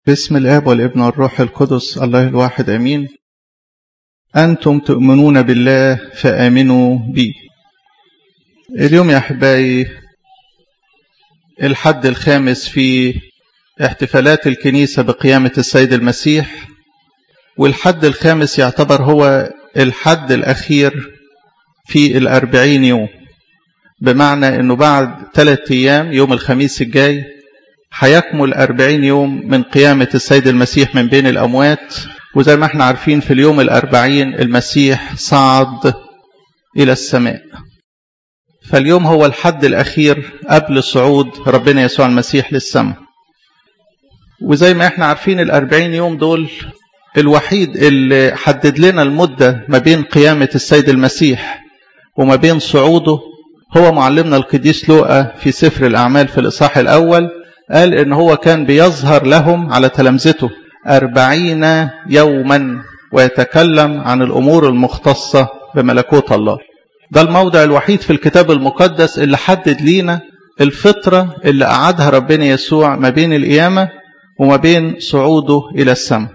باسم الآب والابن والروح القدس الله الواحد أمين أنتم تؤمنون بالله فآمنوا بي اليوم يا أحبائي الحد الخامس في احتفالات الكنيسة بقيامة السيد المسيح والحد الخامس يعتبر هو الحد الأخير في الأربعين يوم بمعنى أنه بعد ثلاثة أيام يوم الخميس الجاي هيكمل أربعين يوم من قيامة السيد المسيح من بين الأموات وزي ما احنا عارفين في اليوم الأربعين المسيح صعد إلى السماء فاليوم هو الحد الأخير قبل صعود ربنا يسوع المسيح للسماء وزي ما احنا عارفين الأربعين يوم دول الوحيد اللي حدد لنا المدة ما بين قيامة السيد المسيح وما بين صعوده هو معلمنا القديس لوقا في سفر الأعمال في الإصحاح الأول قال إن هو كان بيظهر لهم على تلامذته أربعين يوما ويتكلم عن الأمور المختصة بملكوت الله ده الموضع الوحيد في الكتاب المقدس اللي حدد لينا الفترة اللي قعدها ربنا يسوع ما بين القيامة وما بين صعوده إلى السماء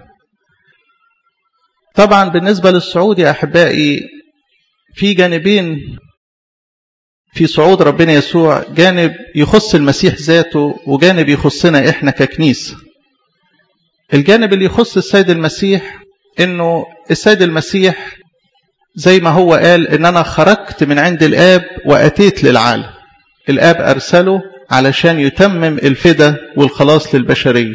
طبعا بالنسبة للصعود يا أحبائي في جانبين في صعود ربنا يسوع جانب يخص المسيح ذاته وجانب يخصنا احنا ككنيسة الجانب اللي يخص السيد المسيح انه السيد المسيح زي ما هو قال ان انا خرجت من عند الاب واتيت للعالم الاب ارسله علشان يتمم الفدا والخلاص للبشرية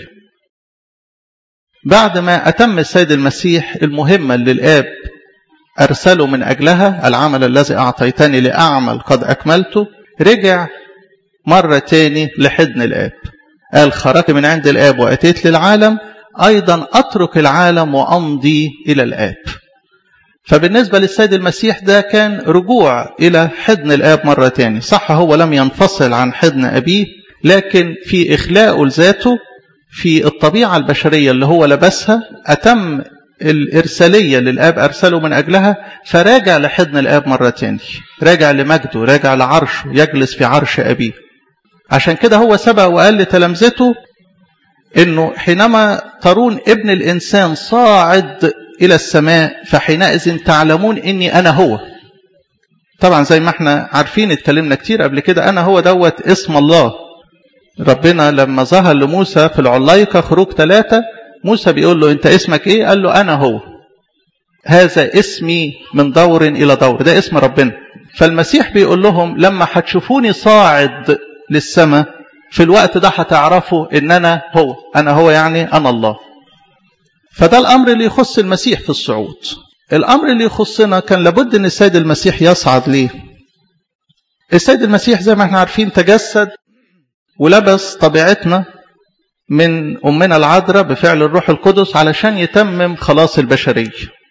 بعد ما اتم السيد المسيح المهمة اللي الاب أرسله من أجلها العمل الذي أعطيتني لأعمل قد أكملته رجع مرة تاني لحضن الآب قال خرجت من عند الآب وأتيت للعالم أيضا أترك العالم وأمضي إلى الآب فبالنسبة للسيد المسيح ده كان رجوع إلى حضن الآب مرة تاني صح هو لم ينفصل عن حضن أبيه لكن في إخلاقه لذاته في الطبيعة البشرية اللي هو لبسها أتم الإرسالية للآب أرسله من أجلها فراجع لحضن الآب مرة تاني راجع لمجده راجع لعرشه يجلس في عرش أبيه عشان كده هو سبق وقال لتلامذته إنه حينما ترون ابن الإنسان صاعد إلى السماء فحينئذ تعلمون إني أنا هو طبعا زي ما احنا عارفين اتكلمنا كتير قبل كده أنا هو دوت اسم الله ربنا لما ظهر لموسى في العلايقة خروج ثلاثة موسى بيقول له انت اسمك ايه قال له انا هو هذا اسمي من دور الى دور ده اسم ربنا فالمسيح بيقول لهم لما هتشوفوني صاعد للسماء في الوقت ده هتعرفوا ان انا هو انا هو يعني انا الله فده الامر اللي يخص المسيح في الصعود الامر اللي يخصنا كان لابد ان السيد المسيح يصعد ليه السيد المسيح زي ما احنا عارفين تجسد ولبس طبيعتنا من أمنا العذراء بفعل الروح القدس علشان يتمم خلاص البشرية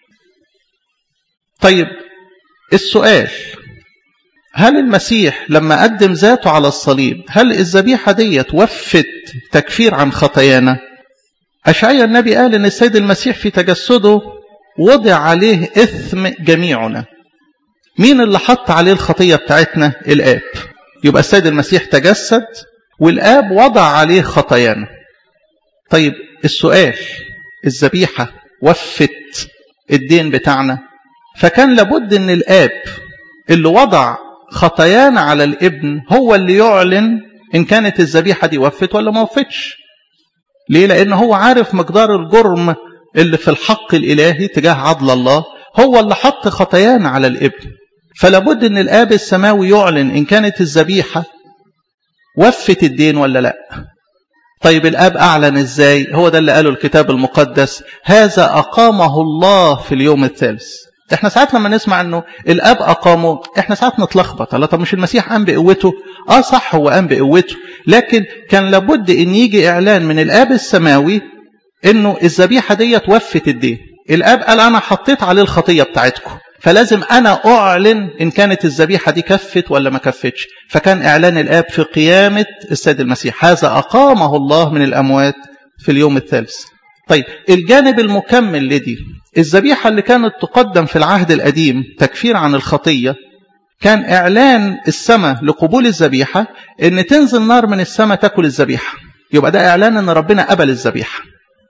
طيب السؤال هل المسيح لما قدم ذاته على الصليب هل الذبيحة دي وفت تكفير عن خطايانا أشعيا النبي قال أن السيد المسيح في تجسده وضع عليه إثم جميعنا مين اللي حط عليه الخطية بتاعتنا الآب يبقى السيد المسيح تجسد والآب وضع عليه خطايانا طيب السؤال الذبيحة وفت الدين بتاعنا فكان لابد ان الاب اللي وضع خطايانا على الابن هو اللي يعلن ان كانت الذبيحة دي وفت ولا ما وفتش ليه لان هو عارف مقدار الجرم اللي في الحق الالهي تجاه عدل الله هو اللي حط خطايانا على الابن فلابد ان الاب السماوي يعلن ان كانت الذبيحة وفت الدين ولا لا طيب الاب اعلن ازاي هو ده اللي قاله الكتاب المقدس هذا اقامه الله في اليوم الثالث احنا ساعات لما نسمع انه الاب اقامه احنا ساعات نتلخبط الله طب مش المسيح قام بقوته اه صح هو قام بقوته لكن كان لابد ان يجي اعلان من الاب السماوي انه الذبيحه دي وفت الدين الاب قال انا حطيت عليه الخطيه بتاعتكم فلازم أنا أعلن إن كانت الذبيحة دي كفت ولا ما كفتش فكان إعلان الآب في قيامة السيد المسيح هذا أقامه الله من الأموات في اليوم الثالث طيب الجانب المكمل لدي الذبيحة اللي كانت تقدم في العهد القديم تكفير عن الخطية كان إعلان السماء لقبول الذبيحة إن تنزل نار من السماء تاكل الذبيحة يبقى ده إعلان إن ربنا قبل الذبيحة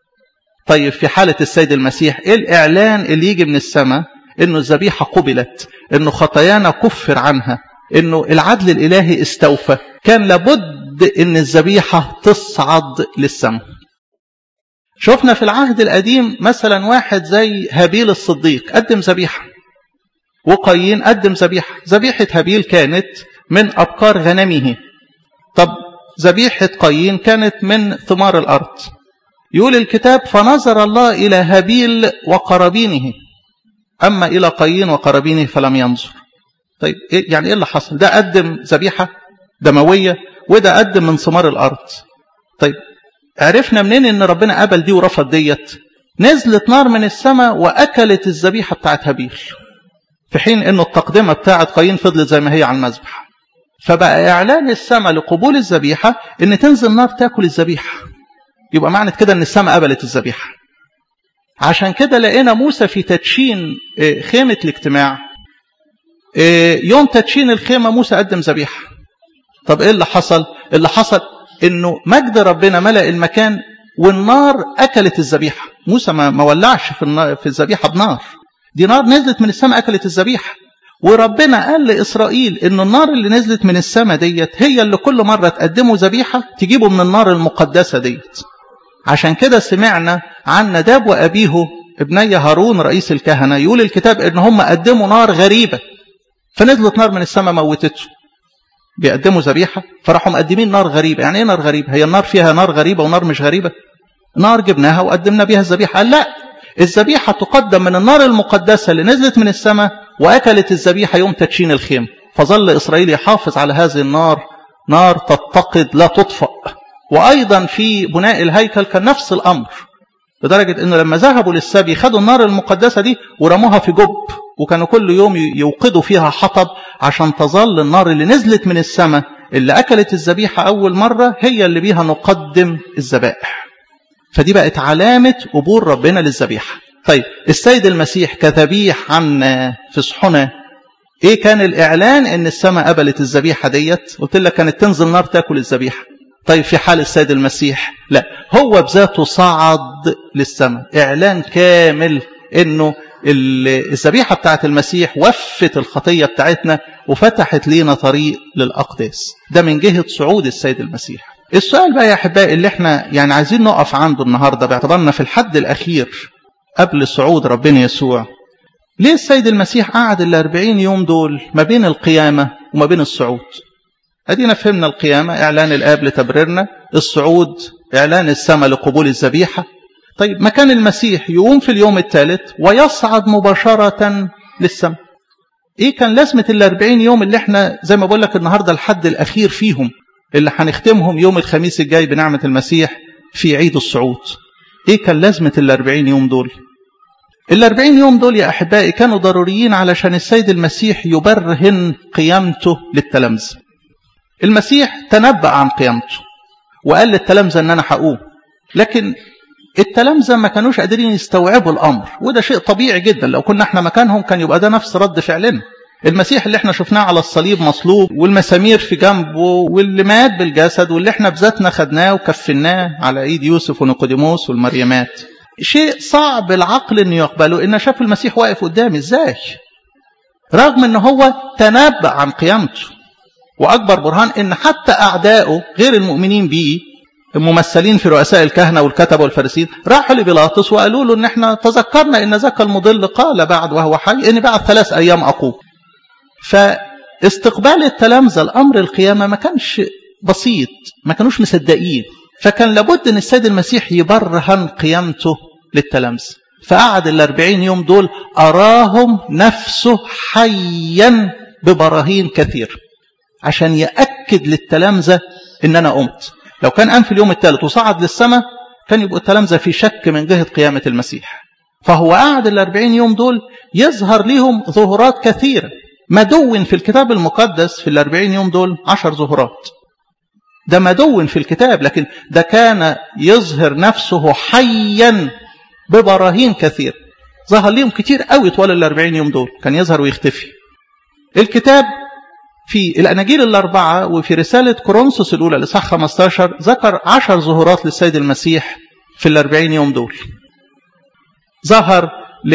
طيب في حالة السيد المسيح إيه الإعلان اللي يجي من السماء إنه الذبيحة قبلت إنه خطايانا كفر عنها إنه العدل الإلهي استوفى كان لابد إن الذبيحة تصعد للسماء شفنا في العهد القديم مثلا واحد زي هابيل الصديق قدم ذبيحة وقايين قدم ذبيحة ذبيحة هابيل كانت من أبكار غنمه طب ذبيحة قايين كانت من ثمار الأرض يقول الكتاب فنظر الله إلى هابيل وقرابينه أما إلى قايين وقرابينه فلم ينظر طيب إيه يعني إيه اللي حصل ده قدم ذبيحة دموية وده قدم من ثمار الأرض طيب عرفنا منين ان ربنا قبل دي ورفض ديت نزلت نار من السماء واكلت الذبيحه بتاعت هابيل في حين انه التقدمه بتاعت قايين فضلت زي ما هي على المذبح فبقى اعلان السماء لقبول الذبيحه ان تنزل نار تاكل الذبيحه يبقى معنى كده ان السماء قبلت الذبيحه عشان كده لقينا موسى في تدشين خيمه الاجتماع يوم تدشين الخيمه موسى قدم ذبيحه طب ايه اللي حصل اللي حصل انه مجد ربنا ملأ المكان والنار اكلت الذبيحه موسى ما, ما ولعش في في الذبيحه بنار دي نار نزلت من السماء اكلت الذبيحه وربنا قال لاسرائيل ان النار اللي نزلت من السماء ديت هي اللي كل مره تقدموا ذبيحه تجيبوا من النار المقدسه ديت عشان كده سمعنا عن نداب وابيه ابني هارون رئيس الكهنه يقول الكتاب ان هم قدموا نار غريبه فنزلت نار من السماء موتته بيقدموا ذبيحة فراحوا مقدمين نار غريبة يعني ايه نار غريبة هي النار فيها نار غريبة ونار مش غريبة نار جبناها وقدمنا بيها الذبيحة قال لا الذبيحة تقدم من النار المقدسة اللي نزلت من السماء وأكلت الذبيحة يوم تدشين الخيم فظل إسرائيل يحافظ على هذه النار نار تتقد لا تطفأ وأيضا في بناء الهيكل كان نفس الأمر لدرجة أنه لما ذهبوا للسبي خدوا النار المقدسة دي ورموها في جب وكانوا كل يوم يوقدوا فيها حطب عشان تظل النار اللي نزلت من السماء اللي أكلت الذبيحة أول مرة هي اللي بيها نقدم الذبائح فدي بقت علامة قبول ربنا للذبيحة طيب السيد المسيح كذبيح عنا في صحنا ايه كان الاعلان ان السماء قبلت الذبيحة ديت قلت لك كانت تنزل نار تاكل الذبيحة طيب في حال السيد المسيح لا هو بذاته صعد للسماء اعلان كامل انه الذبيحة بتاعت المسيح وفت الخطية بتاعتنا وفتحت لينا طريق للأقداس ده من جهة صعود السيد المسيح السؤال بقى يا أحبائي اللي احنا يعني عايزين نقف عنده النهاردة باعتبارنا في الحد الأخير قبل صعود ربنا يسوع ليه السيد المسيح قعد الأربعين يوم دول ما بين القيامة وما بين الصعود أدينا فهمنا القيامة إعلان الآب لتبريرنا الصعود إعلان السماء لقبول الذبيحة طيب مكان المسيح يقوم في اليوم الثالث ويصعد مباشرة للسماء ايه كان لازمة الاربعين يوم اللي احنا زي ما بقول لك النهاردة الحد الاخير فيهم اللي هنختمهم يوم الخميس الجاي بنعمة المسيح في عيد الصعود ايه كان لازمة الاربعين يوم دول الاربعين يوم دول يا احبائي كانوا ضروريين علشان السيد المسيح يبرهن قيامته للتلامذة المسيح تنبأ عن قيامته وقال للتلامذة ان انا هقوم لكن التلامذة ما كانوش قادرين يستوعبوا الأمر وده شيء طبيعي جدا لو كنا احنا مكانهم كان يبقى ده نفس رد فعلنا المسيح اللي احنا شفناه على الصليب مصلوب والمسامير في جنبه واللي مات بالجسد واللي احنا بذاتنا خدناه وكفناه على ايد يوسف ونيقوديموس والمريمات شيء صعب العقل انه يقبله ان شاف المسيح واقف قدامي ازاي رغم ان هو تنبأ عن قيامته واكبر برهان ان حتى اعدائه غير المؤمنين بيه الممثلين في رؤساء الكهنة والكتبة والفارسيين راحوا لبيلاطس وقالوا له ان احنا تذكرنا ان ذاك المضل قال بعد وهو حي ان بعد ثلاث ايام اقوم فاستقبال التلامذة الامر القيامة ما كانش بسيط ما كانوش مصدقين فكان لابد ان السيد المسيح يبرهن قيامته للتلامذة فقعد الاربعين يوم دول اراهم نفسه حيا ببراهين كثير عشان يأكد للتلامذة ان انا قمت لو كان قام في اليوم الثالث وصعد للسماء كان يبقوا التلامذة في شك من جهة قيامة المسيح فهو قعد الأربعين يوم دول يظهر لهم ظهورات كثيرة مدون في الكتاب المقدس في الأربعين يوم دول عشر ظهورات ده مدون في الكتاب لكن ده كان يظهر نفسه حيا ببراهين كثير ظهر لهم كتير قوي طوال الأربعين يوم دول كان يظهر ويختفي الكتاب في الأناجيل الأربعة وفي رسالة كورنثوس الأولى لصح 15 ذكر عشر ظهورات للسيد المسيح في الأربعين يوم دول ظهر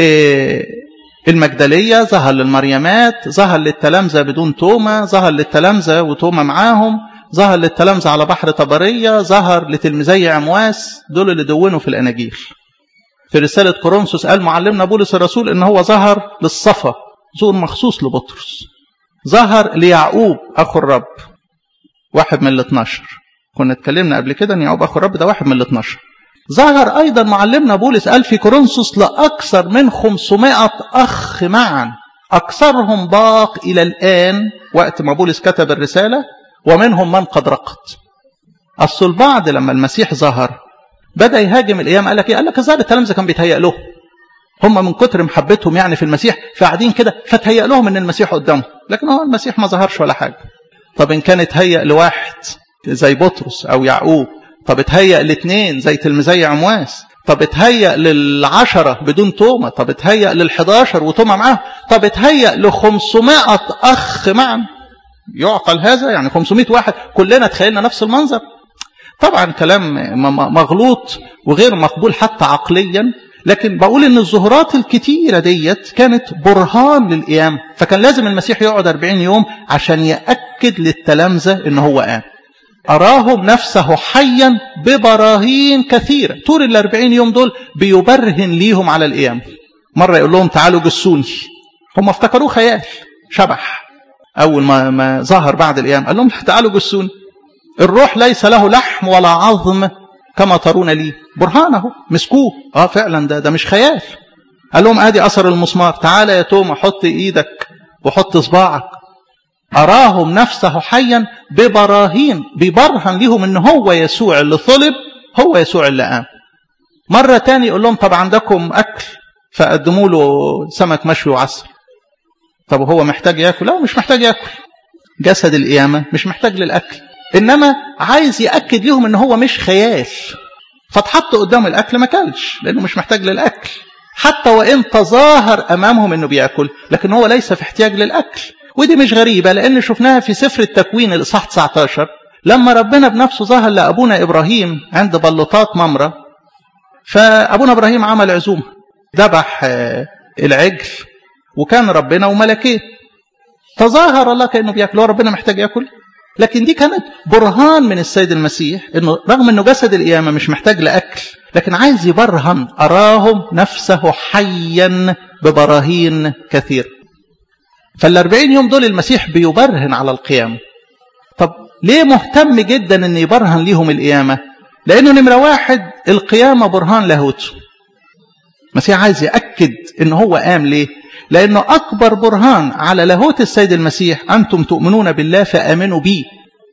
للمجدلية ظهر للمريمات ظهر للتلامذة بدون تومة ظهر للتلامذة وتومة معاهم ظهر للتلامذة على بحر طبرية ظهر لتلميذي عمواس دول اللي دونوا في الأناجيل في رسالة كورنثوس قال معلمنا بولس الرسول إن هو ظهر للصفا زور مخصوص لبطرس ظهر ليعقوب أخو الرب واحد من ال 12 كنا اتكلمنا قبل كده ان يعقوب اخو الرب ده واحد من ال 12 ظهر ايضا معلمنا بولس قال في كورنثوس لاكثر من 500 اخ معا اكثرهم باق الى الان وقت ما بولس كتب الرساله ومنهم من قد رقت اصل البعض لما المسيح ظهر بدا يهاجم الايام قال لك ايه قال لك الظاهر التلامذه كان بيتهيأ له هم من كتر محبتهم يعني في المسيح فقاعدين كده فتهيأ لهم ان المسيح قدامهم لكن هو المسيح ما ظهرش ولا حاجه طب ان كان اتهيأ لواحد زي بطرس او يعقوب طب اتهيأ لاثنين زي تلميذي عمواس طب اتهيأ للعشرة بدون تومة طب اتهيأ للحداشر وتومة معاه طب اتهيأ لخمسمائة أخ معا يعقل هذا يعني 500 واحد كلنا تخيلنا نفس المنظر طبعا كلام مغلوط وغير مقبول حتى عقليا لكن بقول ان الظهورات الكتيرة ديت كانت برهان للقيام فكان لازم المسيح يقعد 40 يوم عشان يأكد للتلامذة ان هو قام أراهم نفسه حيا ببراهين كثيرة طول الأربعين يوم دول بيبرهن ليهم على القيام مرة يقول لهم تعالوا جسوني هم افتكروه خيال شبح أول ما, ما ظهر بعد القيام قال لهم تعالوا جسوني الروح ليس له لحم ولا عظم كما ترون لي برهانه مسكوه اه فعلا ده ده مش خيال قال لهم ادي اثر المسمار تعالى يا توما حط ايدك وحط صباعك أراهم نفسه حيا ببراهين بيبرهن لهم ان هو يسوع اللي طلب هو يسوع اللي قام مرة تاني يقول لهم طب عندكم أكل فقدموا له سمك مشوي وعسل طب هو محتاج ياكل لا مش محتاج ياكل جسد القيامة مش محتاج للأكل إنما عايز يأكد لهم إن هو مش خيال فاتحط قدام الأكل ما كلش لأنه مش محتاج للأكل حتى وإن تظاهر أمامهم إنه بيأكل لكن هو ليس في احتياج للأكل ودي مش غريبة لأن شفناها في سفر التكوين الإصحاح 19 لما ربنا بنفسه ظهر لأبونا إبراهيم عند بلوطات ممرة فأبونا إبراهيم عمل عزومة ذبح العجل وكان ربنا وملكيه تظاهر الله كأنه بياكل هو ربنا محتاج ياكل لكن دي كانت برهان من السيد المسيح انه رغم انه جسد القيامه مش محتاج لاكل لكن عايز يبرهن اراهم نفسه حيا ببراهين كثيره فالأربعين يوم دول المسيح بيبرهن على القيامة طب ليه مهتم جدا ان يبرهن ليهم القيامة لانه نمرة واحد القيامة برهان لاهوته المسيح عايز يأكد ان هو قام ليه لانه اكبر برهان على لاهوت السيد المسيح انتم تؤمنون بالله فامنوا بي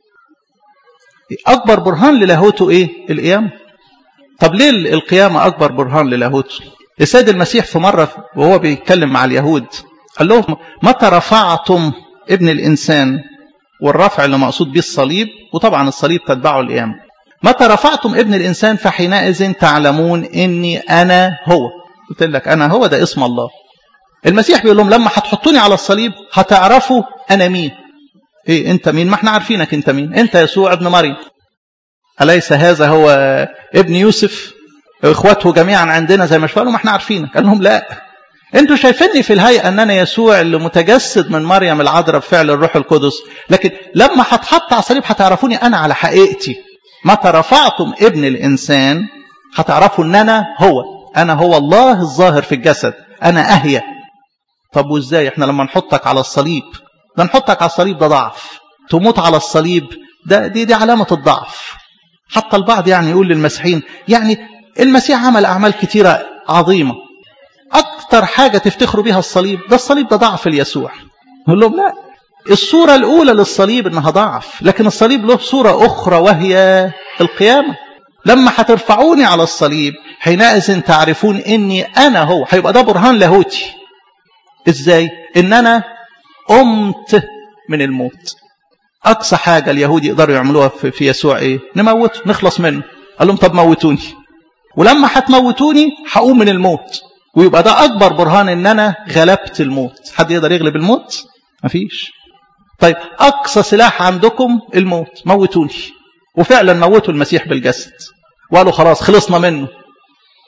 اكبر برهان للاهوته ايه القيامة طب ليه القيامة اكبر برهان للاهوته السيد المسيح في مرة وهو بيتكلم مع اليهود قال لهم متى رفعتم ابن الإنسان والرفع اللي مقصود به الصليب وطبعا الصليب تتبعه القيامة متى رفعتم ابن الإنسان فحينئذ تعلمون إني أنا هو قلت لك أنا هو ده اسم الله المسيح بيقول لهم لما هتحطوني على الصليب هتعرفوا أنا مين إيه أنت مين ما احنا عارفينك أنت مين أنت يسوع ابن مريم أليس هذا هو ابن يوسف إخوته جميعا عندنا زي ما قالوا ما احنا عارفينك قال لهم لا انتوا شايفيني في الهيئة ان انا يسوع اللي متجسد من مريم العذراء بفعل الروح القدس لكن لما هتحط على الصليب هتعرفوني انا على حقيقتي متى رفعتم ابن الانسان هتعرفوا ان انا هو انا هو الله الظاهر في الجسد انا اهيا طب وازاي احنا لما نحطك على الصليب ده نحطك على الصليب ده ضعف تموت على الصليب ده دي دي علامة الضعف حتى البعض يعني يقول للمسيحيين يعني المسيح عمل اعمال كتيرة عظيمة أكتر حاجة تفتخروا بها الصليب ده الصليب ده ضعف ليسوع نقول لهم لا الصورة الأولى للصليب إنها ضعف لكن الصليب له صورة أخرى وهي القيامة لما هترفعوني على الصليب حينئذ تعرفون إني أنا هو هيبقى ده برهان لاهوتي إزاي إن أنا قمت من الموت أقصى حاجة اليهود يقدروا يعملوها في يسوع إيه نموته نخلص منه قال لهم طب موتوني ولما هتموتوني هقوم من الموت ويبقى ده أكبر برهان إن أنا غلبت الموت حد يقدر يغلب الموت مفيش طيب أقصى سلاح عندكم الموت موتوني وفعلا موتوا المسيح بالجسد وقالوا خلاص خلصنا منه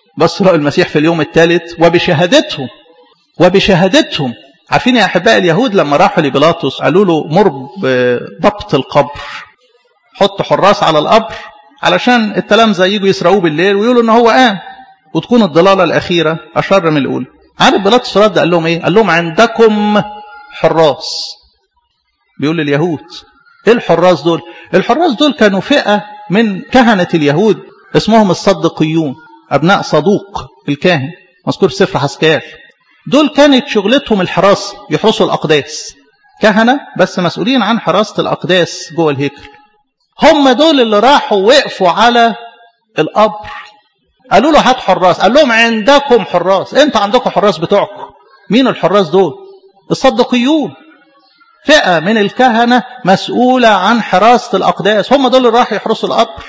بس رأوا المسيح في اليوم الثالث وبشهادتهم وبشهادتهم عارفين يا أحباء اليهود لما راحوا لبيلاطس قالوا له مر بضبط القبر حط حراس على القبر علشان التلامذة يجوا يسرقوه بالليل ويقولوا ان هو قام وتكون الضلالة الأخيرة أشر من الأولى عارف بيلاطس رد قال لهم ايه قال لهم عندكم حراس بيقول لليهود ايه الحراس دول الحراس دول كانوا فئة من كهنة اليهود اسمهم الصدقيون أبناء صدوق الكاهن مذكور في سفر حسكال دول كانت شغلتهم الحراسة يحرسوا الأقداس كهنة بس مسؤولين عن حراسة الأقداس جوه الهيكل هم دول اللي راحوا وقفوا على القبر قالوا له هات حراس قال لهم عندكم حراس انت عندكم حراس بتوعكم مين الحراس دول الصدقيون فئة من الكهنة مسؤولة عن حراسة الأقداس هم دول اللي راحوا يحرسوا القبر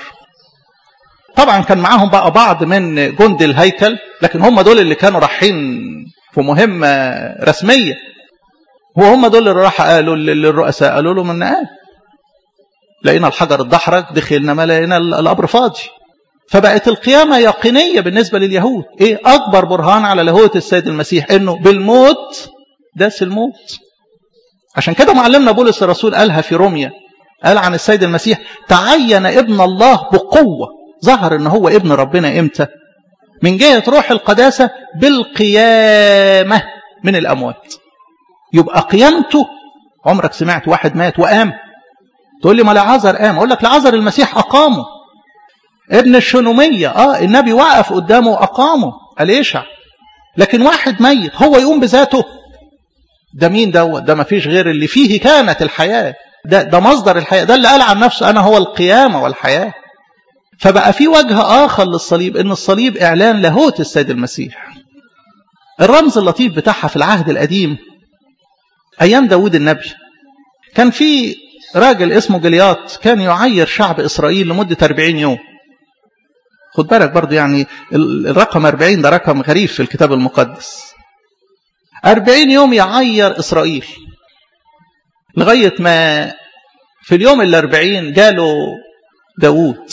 طبعا كان معاهم بقى بعض من جند الهيكل لكن هم دول اللي كانوا رايحين في مهمة رسمية وهم دول اللي راح قالوا للرؤساء قالوا له من قال لقينا الحجر اتدحرج دخلنا ما لقينا القبر فاضي فبقت القيامة يقينية بالنسبة لليهود ايه اكبر برهان على لاهوت السيد المسيح انه بالموت داس الموت عشان كده معلمنا بولس الرسول قالها في روميا قال عن السيد المسيح تعين ابن الله بقوة ظهر ان هو ابن ربنا امتى من جهة روح القداسة بالقيامة من الأموات يبقى قيامته عمرك سمعت واحد مات وقام تقول لي ما لعذر قام اقول لك لعذر المسيح اقامه ابن الشنوميه اه النبي وقف قدامه واقامه اليشع لكن واحد ميت هو يقوم بذاته ده مين دوت ده ما فيش غير اللي فيه كانت الحياه ده ده مصدر الحياه ده اللي قال عن نفسه انا هو القيامه والحياه فبقى في وجه اخر للصليب ان الصليب اعلان لاهوت السيد المسيح الرمز اللطيف بتاعها في العهد القديم ايام داود النبي كان في راجل اسمه جليات كان يعير شعب إسرائيل لمدة 40 يوم خد بالك برضو يعني الرقم 40 ده رقم غريب في الكتاب المقدس 40 يوم يعير إسرائيل لغاية ما في اليوم الأربعين جاله داوود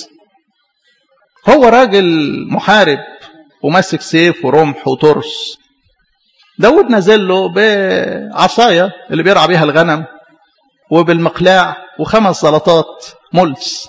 هو راجل محارب وماسك سيف ورمح وترس داود نزل له بعصاية اللي بيرعى بيها الغنم وبالمقلاع وخمس زلطات ملس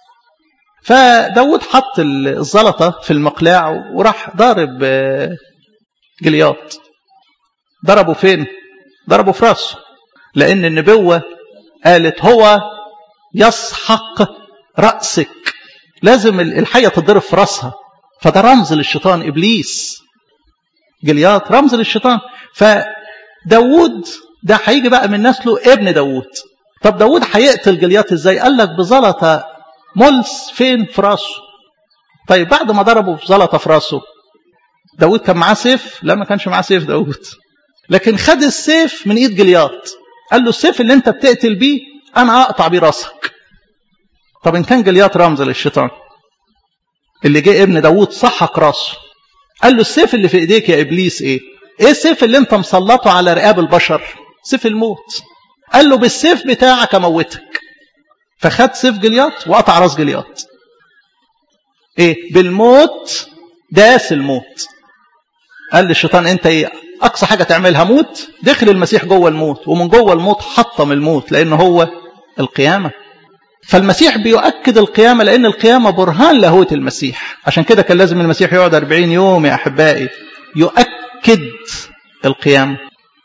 فداود حط الزلطة في المقلاع وراح ضارب جليات ضربه فين ضربه في راسه لأن النبوة قالت هو يسحق رأسك لازم الحية تضرب في راسها فده رمز للشيطان إبليس جليات رمز للشيطان فداود ده هيجي بقى من نسله ابن داوود طب داوود هيقتل جليات ازاي قال لك بزلطة ملس فين في راسه طيب بعد ما ضربه في زلطة في راسه داوود كان معاه سيف لا ما كانش معاه سيف داوود لكن خد السيف من ايد جليات قال له السيف اللي انت بتقتل بيه انا اقطع بيه راسك طب ان كان جليات رمز للشيطان اللي جه ابن داوود صحك راسه قال له السيف اللي في ايديك يا ابليس ايه ايه السيف اللي انت مسلطه على رقاب البشر سيف الموت قال له بالسيف بتاعك اموتك فخد سيف جليات وقطع راس جليات ايه بالموت داس الموت قال للشيطان انت ايه اقصى حاجه تعملها موت دخل المسيح جوه الموت ومن جوه الموت حطم الموت لان هو القيامه فالمسيح بيؤكد القيامه لان القيامه برهان لاهوت المسيح عشان كده كان لازم المسيح يقعد 40 يوم يا احبائي يؤكد القيامه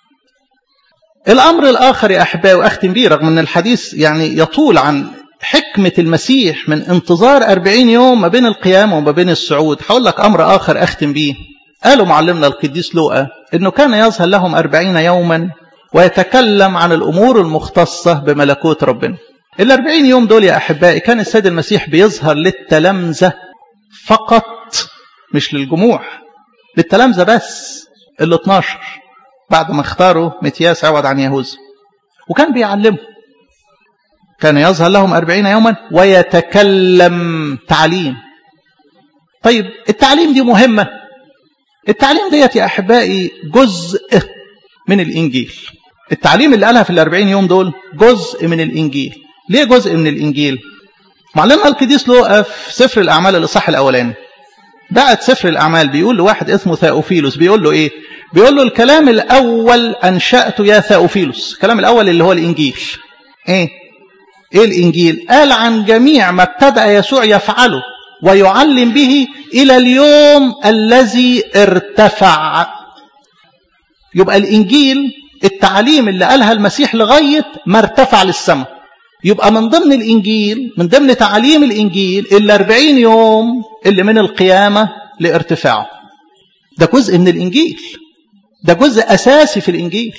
الأمر الآخر يا أحبائي وأختم به رغم أن الحديث يعني يطول عن حكمة المسيح من انتظار أربعين يوم ما بين القيامة وما بين الصعود هقول لك أمر آخر أختم به قالوا معلمنا القديس لوقا أنه كان يظهر لهم أربعين يوما ويتكلم عن الأمور المختصة بملكوت ربنا الأربعين يوم دول يا أحبائي كان السيد المسيح بيظهر للتلامذة فقط مش للجموع للتلامذة بس ال 12 بعد ما اختاروا متياس عوض عن يهوذا وكان بيعلمهم كان يظهر لهم أربعين يوما ويتكلم تعليم طيب التعليم دي مهمة التعليم ديت يا أحبائي جزء من الإنجيل التعليم اللي قالها في الأربعين يوم دول جزء من الإنجيل ليه جزء من الإنجيل معلمنا القديس لوقا في سفر الأعمال الإصحاح الأولاني بعت سفر الأعمال بيقول لواحد اسمه ثاوفيلوس بيقول له إيه بيقول له الكلام الأول أنشأته يا ثاوفيلوس الكلام الأول اللي هو الإنجيل إيه إيه الإنجيل قال عن جميع ما ابتدأ يسوع يفعله ويعلم به إلى اليوم الذي ارتفع يبقى الإنجيل التعليم اللي قالها المسيح لغاية ما ارتفع للسماء يبقى من ضمن الإنجيل من ضمن تعاليم الإنجيل الأربعين يوم اللي من القيامة لارتفاعه ده جزء من الإنجيل ده جزء أساسي في الإنجيل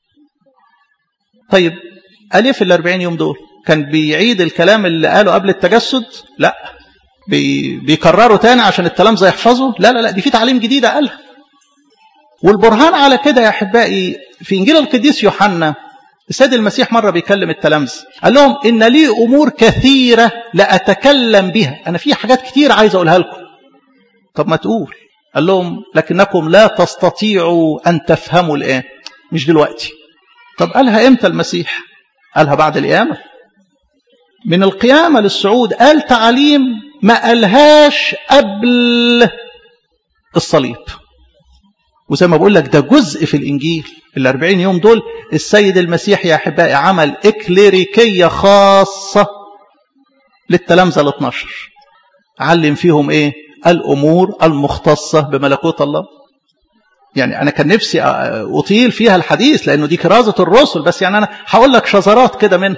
طيب قال ايه في الأربعين يوم دول كان بيعيد الكلام اللي قاله قبل التجسد لا بي بيكرره تاني عشان التلامذة يحفظوا لا لا لا دي في تعليم جديدة قالها والبرهان على كده يا أحبائي في إنجيل القديس يوحنا السيد المسيح مرة بيكلم التلامذة قال لهم إن لي أمور كثيرة لأتكلم بها أنا في حاجات كتير عايز أقولها لكم طب ما تقول قال لهم لكنكم لا تستطيعوا أن تفهموا الآن مش دلوقتي طب قالها إمتى المسيح قالها بعد القيامة من القيامة للصعود قال تعاليم ما قالهاش قبل الصليب وزي ما بقول لك ده جزء في الإنجيل الأربعين يوم دول السيد المسيح يا أحبائي عمل إكليريكية خاصة للتلامذة ال 12 علم فيهم إيه الأمور المختصة بملكوت الله يعني أنا كان نفسي أطيل فيها الحديث لأنه دي كرازة الرسل بس يعني أنا هقول لك شذرات كده منها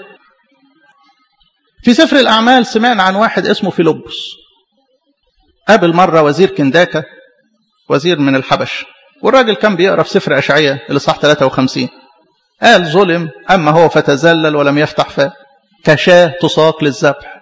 في سفر الأعمال سمعنا عن واحد اسمه فيلبس قابل مرة وزير كنداكا وزير من الحبش والراجل كان بيقرا في سفر اشعياء الاصحاح 53 قال ظلم اما هو فتذلل ولم يفتح فاه كشاه تساق للذبح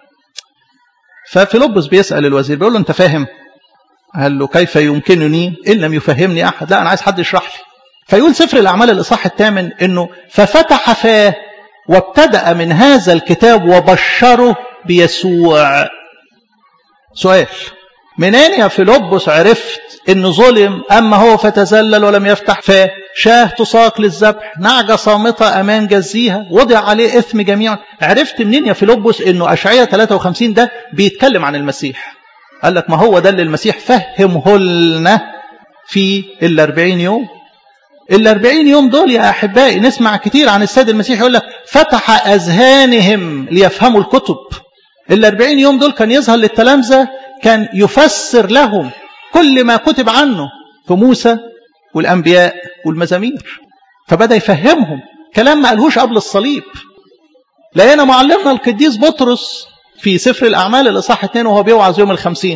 ففيلبس بيسال الوزير بيقول له انت فاهم قال له كيف يمكنني ان لم يفهمني احد لا انا عايز حد يشرح لي فيقول سفر الاعمال الاصحاح الثامن انه ففتح فاه وابتدا من هذا الكتاب وبشره بيسوع سؤال منين يا فيلبس عرفت ان ظلم اما هو فتذلل ولم يفتح فاه شاه تساق للذبح نعجة صامتة امان جزيها وضع عليه اثم جميعا عرفت منين يا فيلبس انه اشعياء 53 ده بيتكلم عن المسيح قال لك ما هو ده اللي المسيح فهمه لنا في الاربعين يوم الاربعين يوم دول يا احبائي نسمع كتير عن السيد المسيح يقول لك فتح اذهانهم ليفهموا الكتب الاربعين يوم دول كان يظهر للتلامذة كان يفسر لهم كل ما كتب عنه في موسى والأنبياء والمزامير فبدأ يفهمهم كلام ما قالهوش قبل الصليب لقينا معلمنا القديس بطرس في سفر الأعمال الإصحاح 2 وهو بيوعظ يوم الخمسين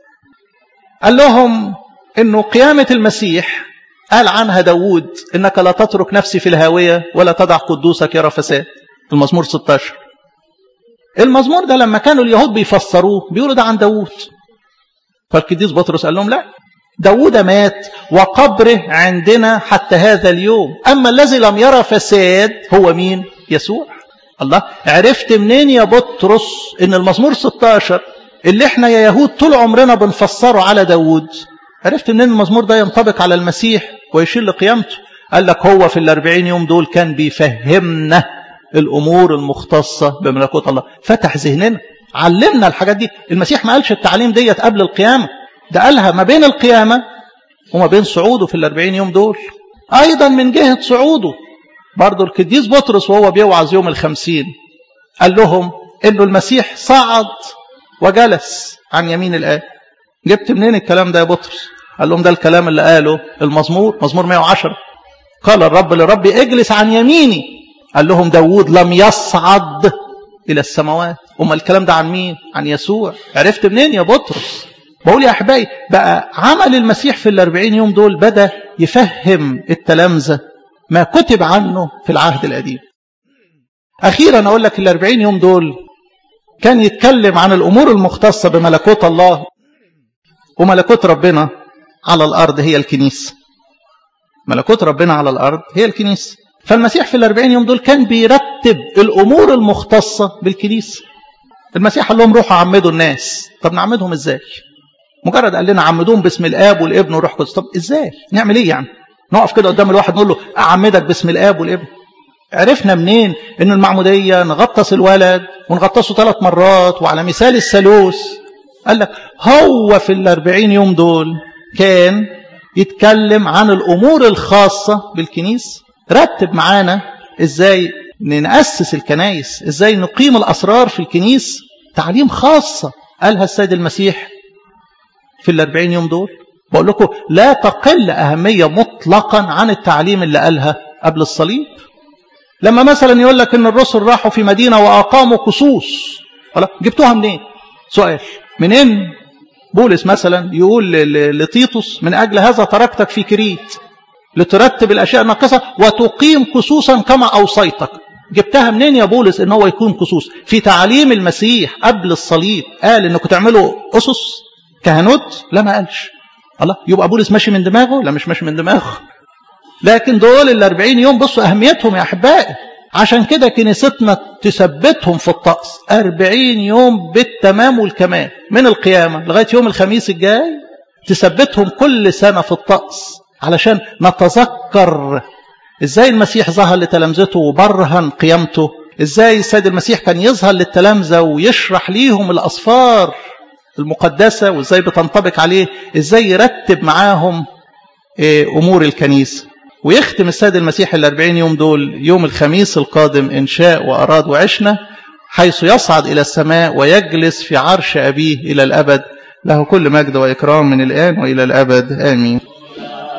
قال لهم إنه قيامة المسيح قال عنها داوود إنك لا تترك نفسي في الهاوية ولا تدع قدوسك يرى فساد المزمور 16 المزمور ده لما كانوا اليهود بيفسروه بيقولوا ده عن داوود فالقديس بطرس قال لهم لا داوود مات وقبره عندنا حتى هذا اليوم أما الذي لم يرى فساد هو مين يسوع الله عرفت منين يا بطرس ان المزمور 16 اللي احنا يا يهود طول عمرنا بنفسره على داوود عرفت منين المزمور ده ينطبق على المسيح ويشير لقيامته قال لك هو في الأربعين يوم دول كان بيفهمنا الأمور المختصة بملكوت الله فتح ذهننا علمنا الحاجات دي المسيح ما قالش التعليم ديت قبل القيامة ده قالها ما بين القيامة وما بين صعوده في الأربعين يوم دول أيضا من جهة صعوده برضو القديس بطرس وهو بيوعظ يوم الخمسين قال لهم انه المسيح صعد وجلس عن يمين الآب جبت منين الكلام ده يا بطرس قال لهم ده الكلام اللي قاله المزمور مزمور 110 قال الرب لرب اجلس عن يميني قال لهم داوود لم يصعد إلى السماوات أما الكلام ده عن مين عن يسوع عرفت منين يا بطرس بقول يا أحبائي بقى عمل المسيح في الأربعين يوم دول بدأ يفهم التلامذة ما كتب عنه في العهد القديم أخيرا أقول لك الأربعين يوم دول كان يتكلم عن الأمور المختصة بملكوت الله وملكوت ربنا على الأرض هي الكنيسة ملكوت ربنا على الأرض هي الكنيسة فالمسيح في الأربعين يوم دول كان بيرتب الأمور المختصة بالكنيسة المسيح قال لهم روحوا عمدوا الناس طب نعمدهم ازاي مجرد قال لنا عمدوهم باسم الاب والابن والروح القدس طب ازاي نعمل ايه يعني نقف كده قدام الواحد نقول له اعمدك باسم الاب والابن عرفنا منين ان المعموديه نغطس الولد ونغطسه ثلاث مرات وعلى مثال الثالوث قال لك هو في الأربعين يوم دول كان يتكلم عن الأمور الخاصة بالكنيسة رتب معانا إزاي نأسس الكنايس إزاي نقيم الأسرار في الكنيسة تعليم خاصة قالها السيد المسيح في الأربعين يوم دول بقول لكم لا تقل أهمية مطلقا عن التعليم اللي قالها قبل الصليب لما مثلا يقول لك ان الرسل راحوا في مدينة وأقاموا قصوص جبتوها منين سؤال منين بولس مثلا يقول لتيتوس من أجل هذا تركتك في كريت لترتب الأشياء الناقصة وتقيم قصوصا كما أوصيتك جبتها منين يا بولس ان هو يكون قصوص في تعليم المسيح قبل الصليب قال انكم تعملوا أسس كهنوت لا ما قالش الله يبقى بولس ماشي من دماغه لا مش ماشي من دماغه لكن دول الأربعين يوم بصوا أهميتهم يا أحبائي عشان كده كنيستنا تثبتهم في الطقس أربعين يوم بالتمام والكمال من القيامة لغاية يوم الخميس الجاي تثبتهم كل سنة في الطقس علشان نتذكر ازاي المسيح ظهر لتلامذته وبرهن قيامته ازاي السيد المسيح كان يظهر للتلامذة ويشرح ليهم الأصفار المقدسة وازاي بتنطبق عليه ازاي يرتب معاهم أمور الكنيسة ويختم السيد المسيح الأربعين يوم دول يوم الخميس القادم إن شاء وأراد وعشنا حيث يصعد إلى السماء ويجلس في عرش أبيه إلى الأبد له كل مجد وإكرام من الآن وإلى الأبد آمين